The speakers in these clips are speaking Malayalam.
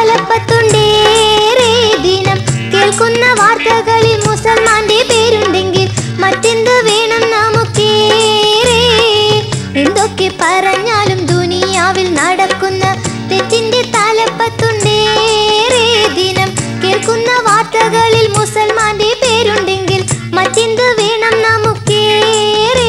തലപ്പത്തുണ്ടേറെ ദിനം കേൾക്കുന്ന വാർത്തകളിൽ മുസൽമാന്റെ പേരുണ്ടെങ്കിൽ മറ്റെന്ത് വേണം നമുക്കേറെ എന്തൊക്കെ പറഞ്ഞാലും ദുനിയാവിൽ നടക്കുന്ന തെറ്റിന്റെ തലപ്പത്തുണ്ടേറെ ദിനം കേൾക്കുന്ന വാർത്തകളിൽ മുസൽമാന്റെ പേരുണ്ടെങ്കിൽ മറ്റെന്ത് വേണം നമുക്കേറെ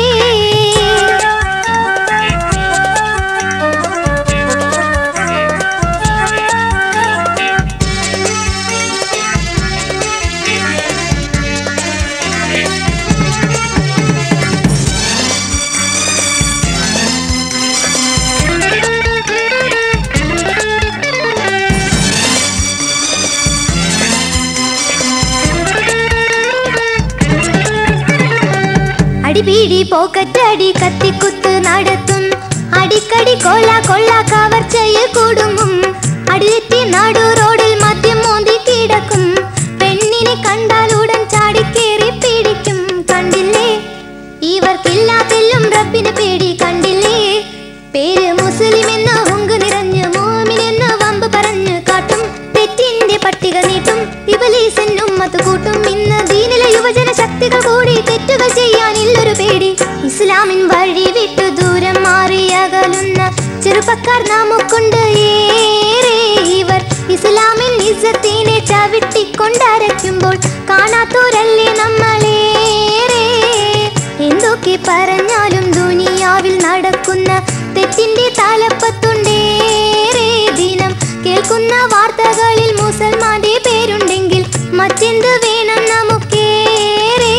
അടിപിടി പോക്കറ്റടി കത്തിക്കുത്ത് നടത്തും അടിക്കടി കൊള്ള കൊള്ള കവർച്ചയിൽ കുടുങ്ങും അടിതെറ്റി നടു റോഡിൽ മദ്യം മോന്തി കിടക്കും പെണ്ണിനെ കണ്ടാൽ ഉടൻ ചാടിക്കേറി പിടിക്കും കണ്ടില്ലേ ഇവർക്കില്ലാത്തെല്ലും റബ്ബിന് പേടി കണ്ടില്ലേ പേര് മുസ്ലിം എന്ന ഹുങ്ക് നിറഞ്ഞ് മോമിനെന്ന് വമ്പ് പറഞ്ഞ് കാട്ടും തെറ്റിന്റെ പട്ടിക നീട്ടും ഇബലീസെന്നും അത് കൂട്ടും ഇന്ന് ദീനിലെ യുവജന ശക്തികൾ കൂടി തെറ്റുകൾ ചെയ്യാനില്ലൊരു പേടി ഇസ്ലാമിൻ വഴി വിട്ടു ദൂരം മാറി അകലുന്ന ചെറുപ്പക്കാർ നമുക്കുണ്ട് ഏറെ ഇവർ ഇസ്ലാമിൻ ഇസ്സത്തിനെ ചവിട്ടിക്കൊണ്ടരയ്ക്കുമ്പോൾ കാണാത്തോരല്ലേ നമ്മളേറെ എന്തൊക്കെ പറഞ്ഞാലും ദുനിയാവിൽ നടക്കുന്ന തെറ്റിന്റെ തലപ്പത്തുണ്ടേറെ ദിനം കേൾക്കുന്ന വാർത്തകളിൽ മുസൽമാന്റെ പേരുണ്ടെങ്കിൽ മറ്റെന്ത് വേണം നമുക്കേറെ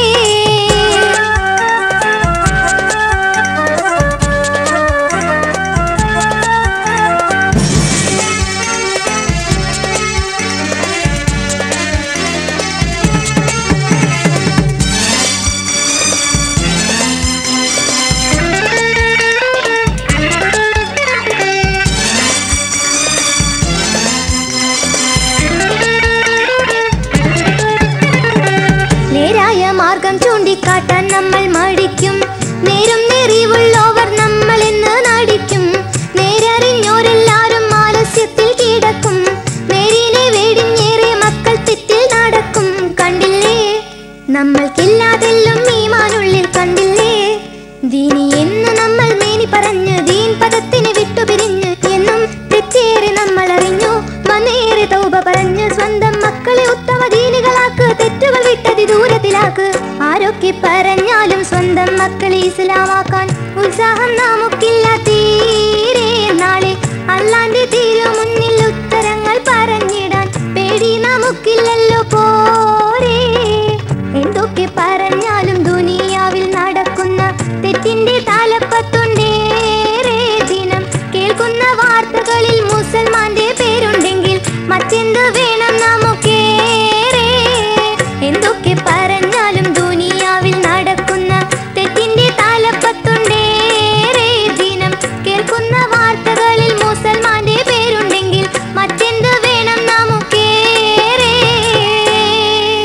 നേരായ മാർഗം ചൂണ്ടിക്കാട്ടാൻ നമ്മൾ മടിക്കും നേരും നെറിവുള്ളവർ നമ്മൾ എന്ന് നടിക്കും നേരറിഞ്ഞോരെല്ലാരും ആലസ്യത്തിൽ കിടക്കും നേരിനെ വേടിഞ്ഞേറെ മക്കൾ തെറ്റിൽ നടക്കും കണ്ടില്ലേ നമ്മൾക്കില്ലാതെല്ലും ഈമാനുള്ളിൽ കണ്ടില്ലേ ദീനി എന്ന് നമ്മൾ മേനി പറഞ്ഞ് ദീൻ പദത്തിന് വിട്ടുപിരിഞ്ഞ് എന്നും തെറ്റേറെ നമ്മൾ അറിഞ്ഞു വന്നേറെ തൗബ പറഞ്ഞ് സ്വന്തം മക്കളെ ഉത്തമ ദീനികളാക്ക് തെറ്റുകൾ വിട്ടതി ദൂരത്തിലാക്ക് ആരൊക്കെ പറഞ്ഞാലും സ്വന്തം മക്കളെ ഇസ്ലാമാക്കാൻ ഉത്സാഹം നമുക്കില്ല തീരെ നാളെ അല്ലാന്റെ തീരു മുന്നിൽ ഉത്തരങ്ങൾ പറഞ്ഞിടാൻ പേടി നമുക്കില്ലല്ലോ പോരേ എന്തൊക്കെ പറഞ്ഞാലും ദുനിയാവിൽ നടക്കുന്ന തെറ്റിന്റെ തലപ്പത്തുണ്ടേറെ ദിനം കേൾക്കുന്ന വാർത്തകളിൽ മുസൽമാന്റെ പേരുണ്ടെങ്കിൽ മറ്റെന്ത് വേണം നമുക്കേറെ എന്തൊക്കെ പറഞ്ഞാലും ദുനിയാവിൽ നടക്കുന്ന തെറ്റിന്റെ തലപ്പത്തുണ്ടേറെ ദിനം കേൾക്കുന്ന വാർത്തകളിൽ മുസൽമാന്റെ പേരുണ്ടെങ്കിൽ മറ്റെന്ത് വേണം നമുക്കേറെ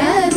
നബി